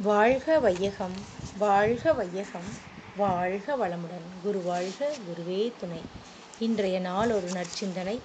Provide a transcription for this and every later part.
வாழ்க வையகம் வாழ்க வையகம் வாழ்க வளமுடன் குரு வாழ்க குருவே துணை இன்றைய நாள் ஒரு நற்சிந்தனை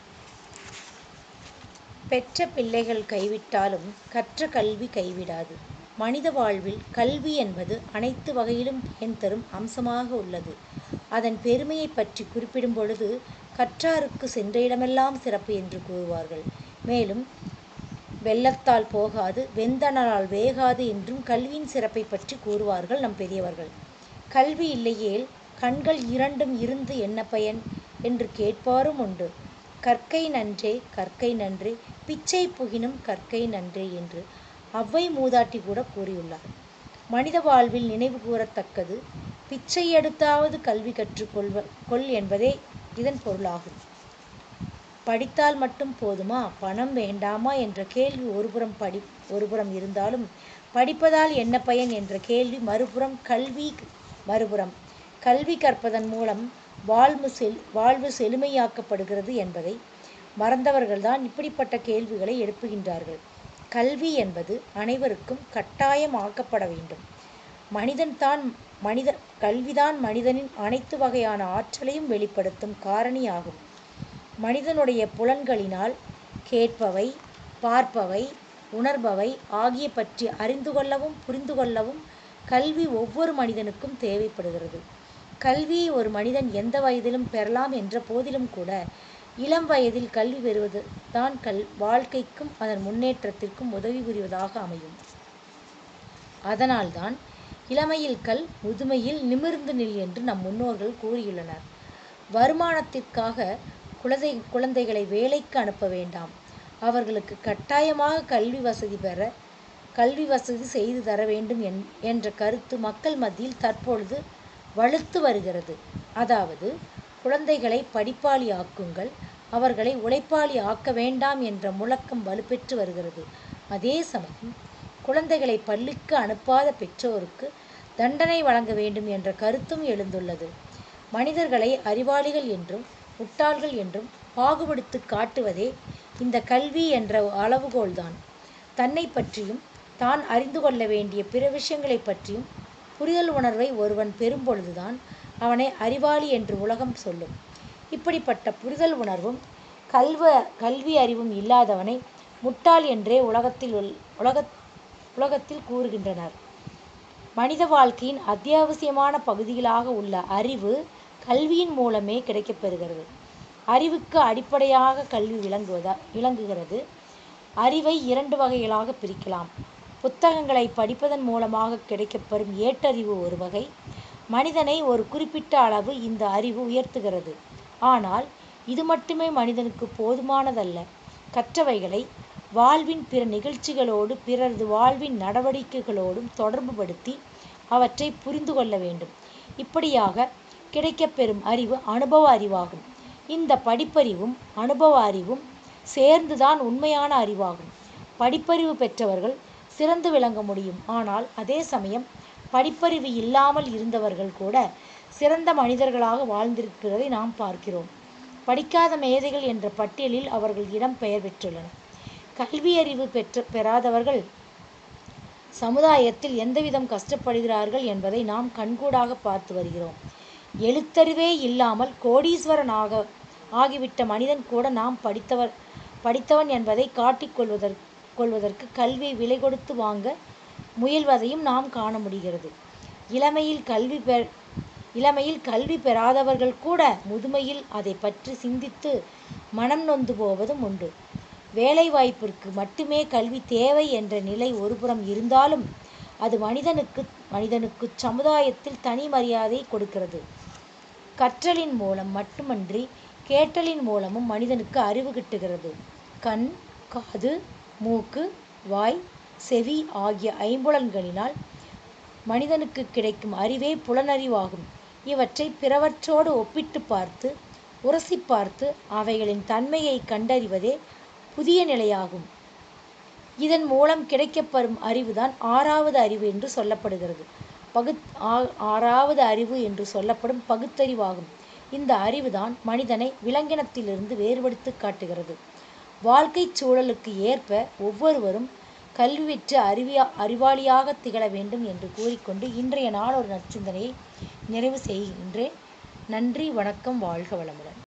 பெற்ற பிள்ளைகள் கைவிட்டாலும் கற்ற கல்வி கைவிடாது மனித வாழ்வில் கல்வி என்பது அனைத்து வகையிலும் பயன் தரும் அம்சமாக உள்ளது அதன் பெருமையை பற்றி குறிப்பிடும் பொழுது கற்றாருக்கு சென்ற இடமெல்லாம் சிறப்பு என்று கூறுவார்கள் மேலும் வெள்ளத்தால் போகாது வெந்தணலால் வேகாது என்றும் கல்வியின் சிறப்பை பற்றி கூறுவார்கள் நம் பெரியவர்கள் கல்வி இல்லையேல் கண்கள் இரண்டும் இருந்து என்ன பயன் என்று கேட்பாரும் உண்டு கற்கை நன்றே கற்கை நன்றே பிச்சை புகினும் கற்கை நன்றே என்று அவ்வை மூதாட்டி கூட கூறியுள்ளார் மனித வாழ்வில் நினைவு கூறத்தக்கது பிச்சை எடுத்தாவது கல்வி கற்றுக்கொள்வ கொள் என்பதே இதன் பொருளாகும் படித்தால் மட்டும் போதுமா பணம் வேண்டாமா என்ற கேள்வி ஒருபுறம் படி ஒருபுறம் இருந்தாலும் படிப்பதால் என்ன பயன் என்ற கேள்வி மறுபுறம் கல்வி மறுபுறம் கல்வி கற்பதன் மூலம் வாழ்வு செல் வாழ்வு செழுமையாக்கப்படுகிறது என்பதை மறந்தவர்கள்தான் இப்படிப்பட்ட கேள்விகளை எழுப்புகின்றார்கள் கல்வி என்பது அனைவருக்கும் கட்டாயம் ஆக்கப்பட வேண்டும் மனிதன் தான் மனித கல்விதான் மனிதனின் அனைத்து வகையான ஆற்றலையும் வெளிப்படுத்தும் காரணியாகும் மனிதனுடைய புலன்களினால் கேட்பவை பார்ப்பவை உணர்பவை ஆகிய பற்றி அறிந்து கொள்ளவும் புரிந்து கொள்ளவும் கல்வி ஒவ்வொரு மனிதனுக்கும் தேவைப்படுகிறது கல்வியை ஒரு மனிதன் எந்த வயதிலும் பெறலாம் என்ற போதிலும் கூட இளம் வயதில் கல்வி பெறுவது தான் கல் வாழ்க்கைக்கும் அதன் முன்னேற்றத்திற்கும் உதவி புரிவதாக அமையும் அதனால்தான் இளமையில் கல் முதுமையில் நிமிர்ந்து நில் என்று நம் முன்னோர்கள் கூறியுள்ளனர் வருமானத்திற்காக குழந்தை குழந்தைகளை வேலைக்கு அனுப்ப வேண்டாம் அவர்களுக்கு கட்டாயமாக கல்வி வசதி பெற கல்வி வசதி செய்து தர வேண்டும் என்ற கருத்து மக்கள் மத்தியில் தற்பொழுது வலுத்து வருகிறது அதாவது குழந்தைகளை படிப்பாளி ஆக்குங்கள் அவர்களை உழைப்பாளி ஆக்க வேண்டாம் என்ற முழக்கம் வலுப்பெற்று வருகிறது அதே சமயம் குழந்தைகளை பள்ளிக்கு அனுப்பாத பெற்றோருக்கு தண்டனை வழங்க வேண்டும் என்ற கருத்தும் எழுந்துள்ளது மனிதர்களை அறிவாளிகள் என்றும் முட்டாள்கள் என்றும் பாகுபடுத்தி காட்டுவதே இந்த கல்வி என்ற அளவுகோல்தான் தன்னை பற்றியும் தான் அறிந்து கொள்ள வேண்டிய பிற விஷயங்களை பற்றியும் புரிதல் உணர்வை ஒருவன் பெறும் பொழுதுதான் அவனை அறிவாளி என்று உலகம் சொல்லும் இப்படிப்பட்ட புரிதல் உணர்வும் கல்வ கல்வி அறிவும் இல்லாதவனை முட்டாள் என்றே உலகத்தில் உலக உலகத்தில் கூறுகின்றனர் மனித வாழ்க்கையின் அத்தியாவசியமான பகுதிகளாக உள்ள அறிவு கல்வியின் மூலமே கிடைக்கப்பெறுகிறது அறிவுக்கு அடிப்படையாக கல்வி விளங்குவதா விளங்குகிறது அறிவை இரண்டு வகைகளாக பிரிக்கலாம் புத்தகங்களை படிப்பதன் மூலமாக கிடைக்கப்பெறும் ஏட்டறிவு ஒரு வகை மனிதனை ஒரு குறிப்பிட்ட அளவு இந்த அறிவு உயர்த்துகிறது ஆனால் இது மட்டுமே மனிதனுக்கு போதுமானதல்ல கற்றவைகளை வாழ்வின் பிற நிகழ்ச்சிகளோடு பிறரது வாழ்வின் நடவடிக்கைகளோடும் தொடர்புபடுத்தி அவற்றை புரிந்து கொள்ள வேண்டும் இப்படியாக கிடைக்கப்பெறும் அறிவு அனுபவ அறிவாகும் இந்த படிப்பறிவும் அனுபவ அறிவும் சேர்ந்துதான் உண்மையான அறிவாகும் படிப்பறிவு பெற்றவர்கள் சிறந்து விளங்க முடியும் ஆனால் அதே சமயம் படிப்பறிவு இல்லாமல் இருந்தவர்கள் கூட சிறந்த மனிதர்களாக வாழ்ந்திருக்கிறதை நாம் பார்க்கிறோம் படிக்காத மேதைகள் என்ற பட்டியலில் அவர்கள் இடம் பெயர் பெற்றுள்ளனர் கல்வி அறிவு பெற்ற பெறாதவர்கள் சமுதாயத்தில் எந்தவிதம் கஷ்டப்படுகிறார்கள் என்பதை நாம் கண்கூடாக பார்த்து வருகிறோம் எழுத்தறிவே இல்லாமல் கோடீஸ்வரன் ஆக ஆகிவிட்ட மனிதன் கூட நாம் படித்தவர் படித்தவன் என்பதை காட்டிக்கொள்வதற் கொள்வதற்கு கல்வியை விலை கொடுத்து வாங்க முயல்வதையும் நாம் காண முடிகிறது இளமையில் கல்வி பெ இளமையில் கல்வி பெறாதவர்கள் கூட முதுமையில் அதை பற்றி சிந்தித்து மனம் நொந்து போவதும் உண்டு வேலை வாய்ப்பிற்கு மட்டுமே கல்வி தேவை என்ற நிலை ஒருபுறம் இருந்தாலும் அது மனிதனுக்கு மனிதனுக்கு சமுதாயத்தில் தனி மரியாதை கொடுக்கிறது கற்றலின் மூலம் மட்டுமன்றி கேட்டலின் மூலமும் மனிதனுக்கு அறிவு கிட்டுகிறது கண் காது மூக்கு வாய் செவி ஆகிய ஐம்புலன்களினால் மனிதனுக்கு கிடைக்கும் அறிவே புலனறிவாகும் இவற்றை பிறவற்றோடு ஒப்பிட்டு பார்த்து உரசி பார்த்து அவைகளின் தன்மையை கண்டறிவதே புதிய நிலையாகும் இதன் மூலம் கிடைக்கப்பெறும் அறிவுதான் ஆறாவது அறிவு என்று சொல்லப்படுகிறது பகுத் ஆறாவது அறிவு என்று சொல்லப்படும் பகுத்தறிவாகும் இந்த அறிவுதான் மனிதனை விலங்கினத்திலிருந்து வேறுபடுத்தி காட்டுகிறது வாழ்க்கை சூழலுக்கு ஏற்ப ஒவ்வொருவரும் கல்விற்று அறிவியா அறிவாளியாக திகழ வேண்டும் என்று கூறிக்கொண்டு இன்றைய நாள் ஒரு நற்சிந்தனையை நிறைவு செய்கின்றேன் நன்றி வணக்கம் வாழ்க வளமுடன்